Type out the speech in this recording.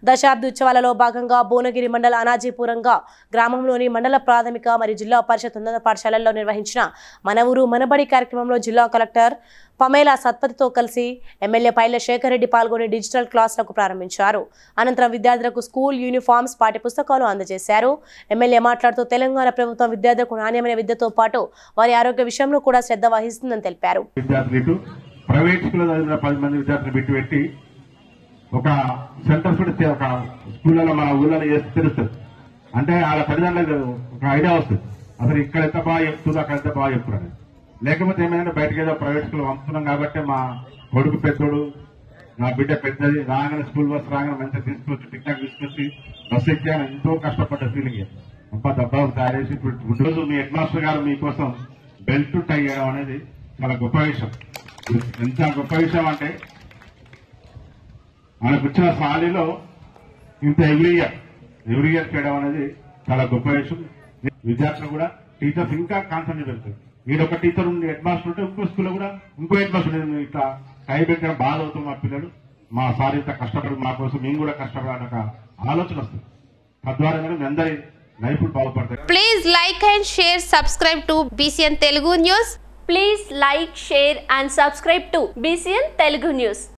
దశాబ్ది ఉత్సవాలలో భాగంగా భువనగిరి మండల అనాజీపురంగా గ్రామంలోని మండల ప్రాథమిక మరియు జిల్లా పరిషత్ ఉన్నత పాఠశాలల్లో నిర్వహించిన మన ఊరు మనబడి కార్యక్రమంలో జిల్లా కలెక్టర్ పమేలా సత్పతితో కలిసి ఎమ్మెల్యే పైల శేఖర్ రెడ్డి పాల్గొని డిజిటల్ క్లాసులకు ప్రారంభించారు అనంతరం విద్యార్థులకు స్కూల్ యూనిఫామ్స్ పాఠ్యపుస్తకాలు అందజేశారు ఎమ్మెల్యే మాట్లాడుతూ తెలంగాణ ప్రభుత్వం విద్యార్థులకు నాణ్యమైన విద్యతో పాటు వారి ఆరోగ్య విషయంలో కూడా శ్రద్ధ వహిస్తుందని తెలిపారు విద్యార్థులు ఇటు ప్రైవేట్ స్కూల్లో చదివిన పది మంది విద్యార్థులు పెట్టి పెట్టి ఒక సెంటర్స్ పెడితే ఒక స్కూళ్ళలో మన ఊళ్ళలో చేస్తే తెలుస్తుంది అంటే వాళ్ళ తల్లిదండ్రులకు ఒక ఐడియా వస్తుంది అసలు ఇక్కడ ఎంత బాగా చెప్తుందో అక్కడ ఎంత బాగా చెప్తున్నారు లేకపోతే ఏమైందంటే బయటకు ఏదో ప్రైవేట్ స్కూల్ పంపుతున్నాం కాబట్టి మా కొడుకు పెద్దోడు నా బిడ్డ పెద్దది రాగానే స్కూల్ బస్ రాగానే మంచిగా తీసుకొచ్చి టిక్ టాక్ తీసుకొచ్చి బస్ ఎక్కాను ఎంతో కష్టపడ్డ ఫీలింగ్ అబ్బా దెబ్బలు తయారు చేసి ఇప్పుడు రోజు మీ హెడ్ మాస్టర్ గారు మీకోసం బెల్ట్ టై చేయడం అనేది చాలా గొప్ప విషయం ఎంత గొప్ప విషయం అంటే మనకు వచ్చిన సాలీలో ఇంత ఎవ్రీ ఇయర్ ఎవ్రీ ఇయర్ చేయడం అనేది చాలా గొప్ప విషయం విద్యార్థులు కూడా టీచర్స్ ఇంకా కాన్సన్ట్రేట్ పెడతారు మీరు ఒక టీచర్ ఉండి హెడ్ మాస్టర్ ఉంటే ఇంకో స్కూల్లో కూడా ఇంకో హెడ్ మాస్టర్ నేను ఇట్లా కై పెట్టడం బాధ అవుతుంది మా పిల్లలు మా సార్ ఇంత కష్టపడి మా కోసం మేము కూడా కష్టపడాలని ఒక ఆలోచన వస్తుంది తద్వారా మీ అందరి లైఫ్ బాగుపడతాయి Please like and share, subscribe to BCN Telugu News. Please like, share and subscribe to BCN Telugu News.